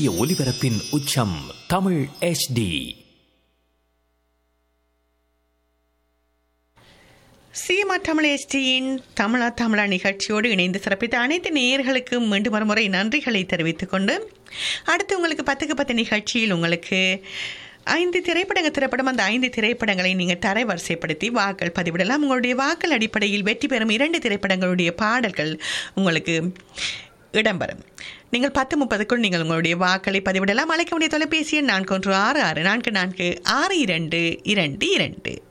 சூரிய ஒளிபரப்பின் உச்சம் தமிழ் HD சீமா தமிழ் எஸ்டியின் தமிழா தமிழா நிகழ்ச்சியோடு இணைந்து சிறப்பித்த அனைத்து நேயர்களுக்கும் மீண்டும் ஒரு முறை நன்றிகளை தெரிவித்துக் கொண்டு அடுத்து உங்களுக்கு பத்துக்கு பத்து நிகழ்ச்சியில் உங்களுக்கு ஐந்து திரைப்படங்கள் திரைப்படம் அந்த ஐந்து திரைப்படங்களை நீங்கள் தரைவரிசைப்படுத்தி வாக்கள் பதிவிடலாம் உங்களுடைய வாக்கள் அடிப்படையில் வெற்றி பெறும் இரண்டு திரைப்படங்களுடைய பாடல்கள் உங்களுக்கு இடம்பெறும் நீங்கள் பத்து முப்பதுக்குள் நீங்கள் உங்களுடைய வாக்களை பதிவிடலாம் அழைக்க வேண்டிய தொலைபேசி எண் நான்கு ஒன்று ஆறு ஆறு நான்கு நான்கு ஆறு இரண்டு இரண்டு இரண்டு